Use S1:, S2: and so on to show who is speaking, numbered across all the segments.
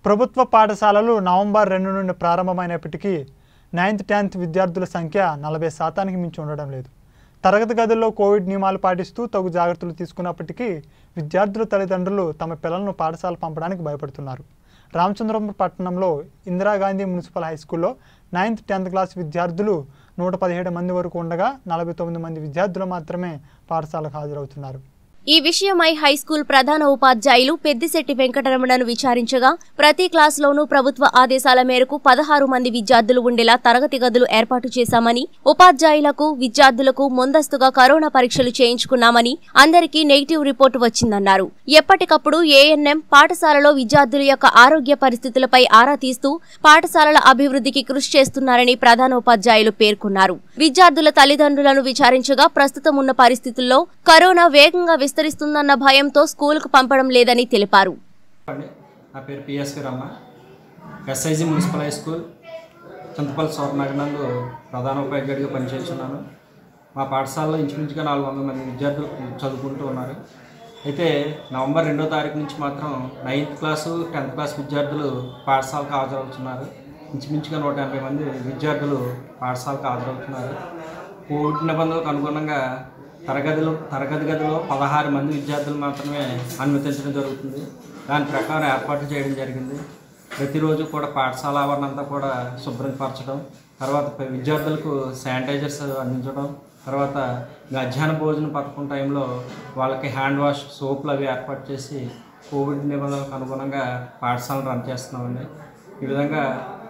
S1: ప్రభుత్వ పాఠశాలలు నవంబర్ రెండు నుండి ప్రారంభమైనప్పటికీ నైన్త్ టెన్త్ విద్యార్థుల సంఖ్య నలభై శాతానికి మించి ఉండడం లేదు తరగతి గదుల్లో కోవిడ్ నియమాలు పాటిస్తూ తగు జాగ్రత్తలు తీసుకున్నప్పటికీ విద్యార్థుల తల్లిదండ్రులు తమ పిల్లలను పాఠశాల పంపడానికి భయపడుతున్నారు రామచంద్రపురం పట్టణంలో ఇందిరాగాంధీ మున్సిపల్ హై స్కూల్లో నైన్త్ టెన్త్ క్లాస్ విద్యార్థులు నూట పదిహేడు మంది వరకు ఉండగా నలభై తొమ్మిది మంది విద్యార్థులు మాత్రమే పాఠశాలకు హాజరవుతున్నారు
S2: ఈ విషయమై హైస్కూల్ ప్రధాన ఉపాధ్యాయులు పెద్దిశెట్టి వెంకటరమణను విచారించగా ప్రతి క్లాసులోనూ ప్రభుత్వ ఆదేశాల మేరకు పదహారు మంది విద్యార్థులు ఉండేలా తరగతి గదులు ఏర్పాటు చేశామని ఉపాధ్యాయులకు విద్యార్థులకు ముందస్తుగా కరోనా పరీక్షలు చేయించుకున్నామని అందరికీ నెగిటివ్ రిపోర్టు వచ్చిందన్నారు ఎప్పటికప్పుడు ఏఎన్ఎం పాఠశాలలో విద్యార్థుల యొక్క ఆరోగ్య పరిస్థితులపై ఆరా తీస్తూ పాఠశాలల అభివృద్ధికి కృషి చేస్తున్నారని ప్రధాన ఉపాధ్యాయులు పేర్కొన్నారు విద్యార్థుల తల్లిదండ్రులను విచారించగా ప్రస్తుతం ఉన్న పరిస్థితుల్లో కరోనా వేగంగా విస్తరిస్తుందన్న భయంతో స్కూలుకు పంపడం లేదని తెలిపారు
S3: అండి నా పేరు PSV Ramma SIG municipal high school Chintapalli Sornagar నందు ప్రధాన ఉపాధ్యాయుడిగా పనిచేస్తున్నాను మా పాఠశాలలో ఇంచుమించుగా నాలుగు వందల మంది విద్యార్థులు చదువుకుంటూ ఉన్నారు అయితే నవంబర్ రెండో తారీఖు నుంచి మాత్రం నైన్త్ క్లాసు టెన్త్ క్లాస్ విద్యార్థులు పాఠశాలకు హాజరవుతున్నారు ఇంచుమించుగా నూట ఎనభై మంది విద్యార్థులు పాఠశాలకు హాజరవుతున్నారు కోవిడ్ నిబంధనలకు అనుగుణంగా తరగతిలో తరగతి గదిలో పదహారు మంది విద్యార్థులు మాత్రమే అనుమతించడం జరుగుతుంది దాని ప్రకారం ఏర్పాట్లు చేయడం జరిగింది ప్రతిరోజు కూడా పాఠశాల ఆవరణ అంతా కూడా శుభ్రపరచడం తర్వాత ప- విద్యార్థులకు శానిటైజర్స్ అందించడం తర్వాత మధ్యాహ్న భోజన పథకం టైంలో వాళ్ళకి హ్యాండ్ వాష్ సోపులు అవి ఏర్పాటు చేసి కోవిడ్ నిబంధనలకు అనుగుణంగా పాఠశాలను రన్ చేస్తున్నామండి ఈ విధంగా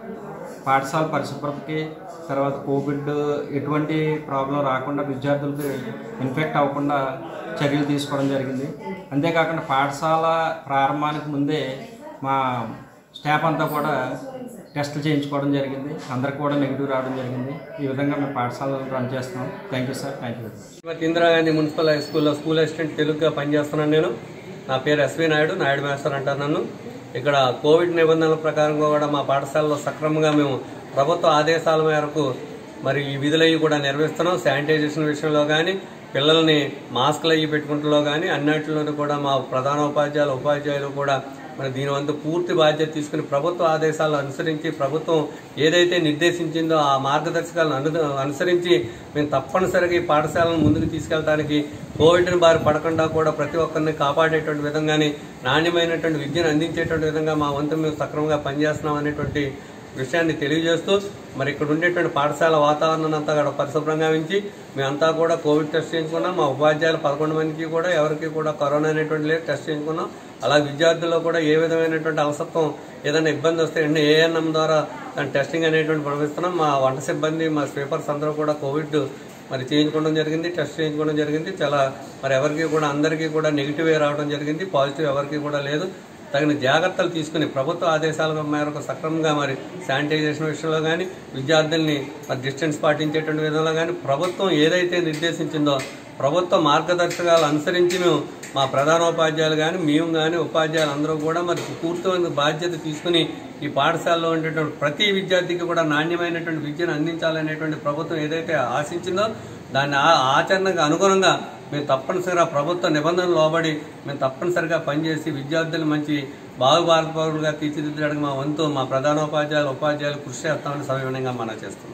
S3: పాఠశాల పరిశుభ్రతకి తర్వాత కోవిడ్ ఎటువంటి ప్రాబ్లం రాకుండా విద్యార్థులకి ఇన్ఫెక్ట్ అవ్వకుండా చర్యలు తీసుకోవడం జరిగింది అంతేకాకుండా పాఠశాల ప్రారంభానికి ముందే మా స్టాఫ్ అంతా కూడా టెస్టులు చేయించుకోవడం జరిగింది అందరికి కూడా నెగిటివ్ రావడం జరిగింది ఈ విధంగా మేము పాఠశాలను రన్ చేస్తున్నాం thank you sir thank you very much
S4: Srimati Indira Gandhi municipal high స్కూల్లో స్కూల్ అసిస్టెంట్ తెలుగుగా పనిచేస్తున్నాను నేను నా పేరు ఎస్వి నాయుడు నాయుడు మాస్టర్ అంటారు నన్ను ఇక్కడ కోవిడ్ నిబంధనల ప్రకారంగా కూడా మా పాఠశాలలో సక్రమంగా మేము ప్రభుత్వ ఆదేశాల మేరకు మరి ఈ విధులవి కూడా నిర్వహిస్తున్నాం శానిటైజేషన్ విషయంలో కానీ పిల్లల్ని మాస్కులు అయ్యి పెట్టుకుంటలో కానీ అన్నిటిలోనూ కూడా మా ప్రధాన ఉపాధ్యాయులు ఉపాధ్యాయులు కూడా మరి దీని వంతు పూర్తి బాధ్యత తీసుకుని ప్రభుత్వ ఆదేశాలను అనుసరించి ప్రభుత్వం ఏదైతే నిర్దేశించిందో ఆ మార్గదర్శకాలను అను అనుసరించి మేము తప్పనిసరిగా ఈ పాఠశాలను ముందుకు తీసుకెళ్ళడానికి కోవిడ్ని బారి పడకుండా కూడా ప్రతి ఒక్కరిని కాపాడేటువంటి విధంగానే నాణ్యమైనటువంటి విద్యను అందించేటువంటి విధంగా మా వంతు మేము సక్రమంగా పనిచేస్తున్నాం అనేటువంటి విషయాన్ని తెలియజేస్తూ మరి ఇక్కడ ఉండేటువంటి పాఠశాల వాతావరణం అంతా కూడా పరిశుభ్రంగా ఉంచి మేమంతా కూడా కోవిడ్ టెస్ట్ చేయించుకున్నాం మా ఉపాధ్యాయులు పదకొండు మందికి కూడా ఎవరికి కూడా కరోనా అనేటువంటి లేదు టెస్ట్ చేయించుకున్నాం అలా విద్యార్థుల్లో కూడా ఏ విధమైనటువంటి అలసత్వం ఏదైనా ఇబ్బంది వస్తే వెంటనే ఏఎన్ఎం ద్వారా దాని టెస్టింగ్ అనేటువంటి పంపిస్తున్నాం మా వంట సిబ్బంది మా స్వీపర్స్ అందరూ కూడా కోవిడ్ మరి చేయించుకోవడం జరిగింది టెస్ట్ చేయించుకోవడం జరిగింది చాలా మరి ఎవరికి కూడా అందరికీ కూడా నెగిటివే రావడం జరిగింది పాజిటివ్ ఎవరికి కూడా లేదు తగిన జాగ్రత్తలు తీసుకుని ప్రభుత్వ ఆదేశాల మేరకు సక్రమంగా మరి శానిటైజేషన్ విషయంలో కానీ విద్యార్థుల్ని మరి డిస్టెన్స్ పాటించేటువంటి విధంలో కానీ ప్రభుత్వం ఏదైతే నిర్దేశించిందో ప్రభుత్వ మార్గదర్శకాలు అనుసరించి మేము మా ప్రధానోపాధ్యాయులు కానీ మేము కానీ ఉపాధ్యాయులు అందరూ కూడా మరి పూర్తి బాధ్యత తీసుకుని ఈ పాఠశాలలో ఉండేటువంటి ప్రతి విద్యార్థికి కూడా నాణ్యమైనటువంటి విద్యను అందించాలనేటువంటి ప్రభుత్వం ఏదైతే ఆశించిందో దాన్ని ఆ- ఆచరణకు అనుగుణంగా మేము తప్పనిసరిగా ప్రభుత్వ నిబంధనలు లోబడి మేము తప్పనిసరిగా పనిచేసి విద్యార్థులు మంచి బాగుబారపౌరులుగా తీర్చిదిద్దడానికి మా వంతు మా ప్రధానోపాధ్యాయులు ఉపాధ్యాయులు కృషి చేస్తామని సవివరంగా మనం చేస్తున్నాం